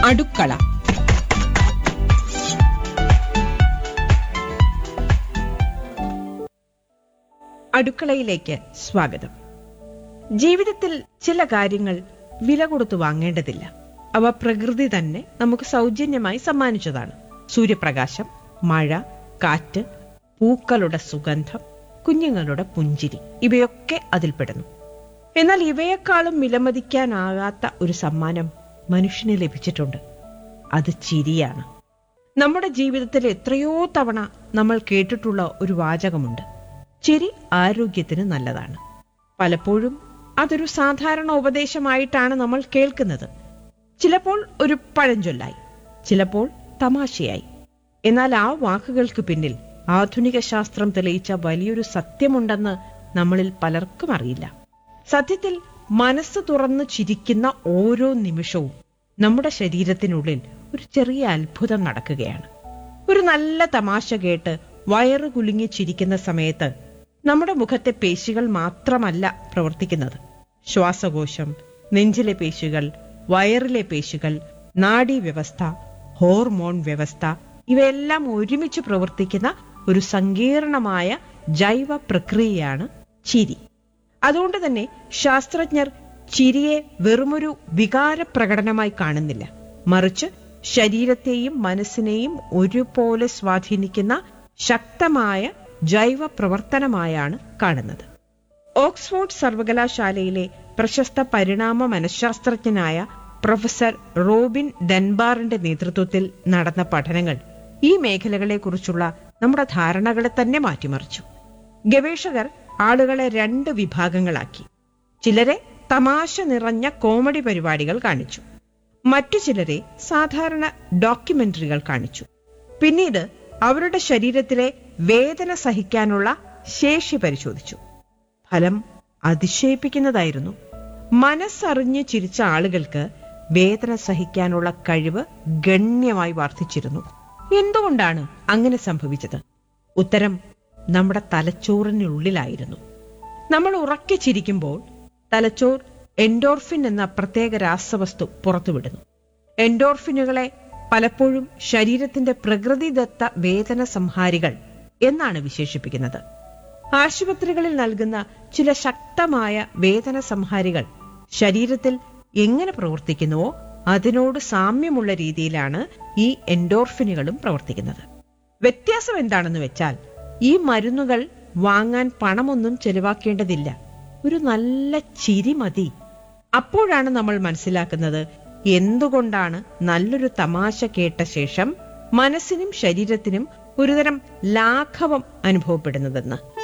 അടുക്കള അടുക്കളയിലേക്ക് സ്വാഗതം ജീവിതത്തിൽ ചില കാര്യങ്ങൾ വില കൊടുത്തു വാങ്ങേണ്ടതില്ല അവ പ്രകൃതി തന്നെ നമുക്ക് സൗജന്യമായി സമ്മാനിച്ചതാണ് സൂര്യപ്രകാശം മഴ കാറ്റ് പൂക്കളുടെ സുഗന്ധം കുഞ്ഞുങ്ങളുടെ പുഞ്ചിരി ഇവയൊക്കെ അതിൽപ്പെടുന്നു എന്നാൽ ഇവയെക്കാളും വിലമതിക്കാനാകാത്ത ഒരു സമ്മാനം മനുഷ്യന് ലഭിച്ചിട്ടുണ്ട് അത് ചിരിയാണ് നമ്മുടെ ജീവിതത്തിൽ എത്രയോ തവണ നമ്മൾ കേട്ടിട്ടുള്ള ഒരു വാചകമുണ്ട് ചിരി ആരോഗ്യത്തിന് നല്ലതാണ് പലപ്പോഴും അതൊരു സാധാരണ ഉപദേശമായിട്ടാണ് നമ്മൾ കേൾക്കുന്നത് ചിലപ്പോൾ ഒരു പഴഞ്ചൊല്ലായി ചിലപ്പോൾ തമാശയായി എന്നാൽ ആ വാക്കുകൾക്ക് പിന്നിൽ ആധുനിക ശാസ്ത്രം തെളിയിച്ച വലിയൊരു സത്യമുണ്ടെന്ന് നമ്മളിൽ പലർക്കും അറിയില്ല സത്യത്തിൽ മനസ്സ് തുറന്ന് ചിരിക്കുന്ന ഓരോ നിമിഷവും നമ്മുടെ ശരീരത്തിനുള്ളിൽ ഒരു ചെറിയ അത്ഭുതം നടക്കുകയാണ് ഒരു നല്ല തമാശ കേട്ട് വയറ് കുലുങ്ങി ചിരിക്കുന്ന സമയത്ത് നമ്മുടെ മുഖത്തെ പേശികൾ മാത്രമല്ല പ്രവർത്തിക്കുന്നത് ശ്വാസകോശം നെഞ്ചിലെ പേശികൾ വയറിലെ പേശികൾ നാഡീവ്യവസ്ഥ ഹോർമോൺ വ്യവസ്ഥ ഇവയെല്ലാം ഒരുമിച്ച് പ്രവർത്തിക്കുന്ന ഒരു സങ്കീർണമായ ജൈവ പ്രക്രിയയാണ് ചിരി അതുകൊണ്ട് തന്നെ ശാസ്ത്രജ്ഞർ ചിരിയെ വെറുമൊരു വികാര പ്രകടനമായി കാണുന്നില്ല മറിച്ച് ശരീരത്തെയും മനസ്സിനെയും ഒരുപോലെ സ്വാധീനിക്കുന്ന ശക്തമായ ജൈവ പ്രവർത്തനമായാണ് കാണുന്നത് ഓക്സ്ഫോർഡ് സർവകലാശാലയിലെ പ്രശസ്ത പരിണാമ മനഃശാസ്ത്രജ്ഞനായ പ്രൊഫസർ റോബിൻ ഡെൻബാറിന്റെ നേതൃത്വത്തിൽ നടന്ന പഠനങ്ങൾ ഈ മേഖലകളെക്കുറിച്ചുള്ള നമ്മുടെ ധാരണകളെ തന്നെ മാറ്റിമറിച്ചു ഗവേഷകർ ആളുകളെ രണ്ട് വിഭാഗങ്ങളാക്കി ചിലരെ തമാശ നിറഞ്ഞ കോമഡി പരിപാടികൾ കാണിച്ചു മറ്റു ചിലരെ സാധാരണ ഡോക്യുമെന്ററികൾ കാണിച്ചു പിന്നീട് അവരുടെ ശരീരത്തിലെ വേദന സഹിക്കാനുള്ള ശേഷി പരിശോധിച്ചു ഫലം അതിശയിപ്പിക്കുന്നതായിരുന്നു മനസ്സറിഞ്ഞ് ചിരിച്ച ആളുകൾക്ക് വേദന സഹിക്കാനുള്ള കഴിവ് ഗണ്യമായി വർദ്ധിച്ചിരുന്നു എന്തുകൊണ്ടാണ് അങ്ങനെ സംഭവിച്ചത് ഉത്തരം നമ്മുടെ തലച്ചോറിനുള്ളിലായിരുന്നു നമ്മൾ ഉറക്കെ ചിരിക്കുമ്പോൾ തലച്ചോർ എൻഡോർഫിൻ എന്ന പ്രത്യേക രാസവസ്തു പുറത്തുവിടുന്നു എൻഡോർഫിനുകളെ പലപ്പോഴും ശരീരത്തിന്റെ പ്രകൃതിദത്ത വേദന സംഹാരികൾ എന്നാണ് വിശേഷിപ്പിക്കുന്നത് ആശുപത്രികളിൽ നൽകുന്ന ചില ശക്തമായ വേദന സംഹാരികൾ ശരീരത്തിൽ എങ്ങനെ പ്രവർത്തിക്കുന്നുവോ അതിനോട് സാമ്യമുള്ള രീതിയിലാണ് ഈ എൻഡോർഫിനുകളും പ്രവർത്തിക്കുന്നത് വ്യത്യാസം എന്താണെന്ന് വെച്ചാൽ ഈ മരുന്നുകൾ വാങ്ങാൻ പണമൊന്നും ചെലവാക്കേണ്ടതില്ല ഒരു നല്ല ചിരി മതി അപ്പോഴാണ് നമ്മൾ മനസ്സിലാക്കുന്നത് എന്തുകൊണ്ടാണ് നല്ലൊരു തമാശ കേട്ട ശേഷം മനസ്സിനും ശരീരത്തിനും ഒരുതരം ലാഘവം അനുഭവപ്പെടുന്നതെന്ന്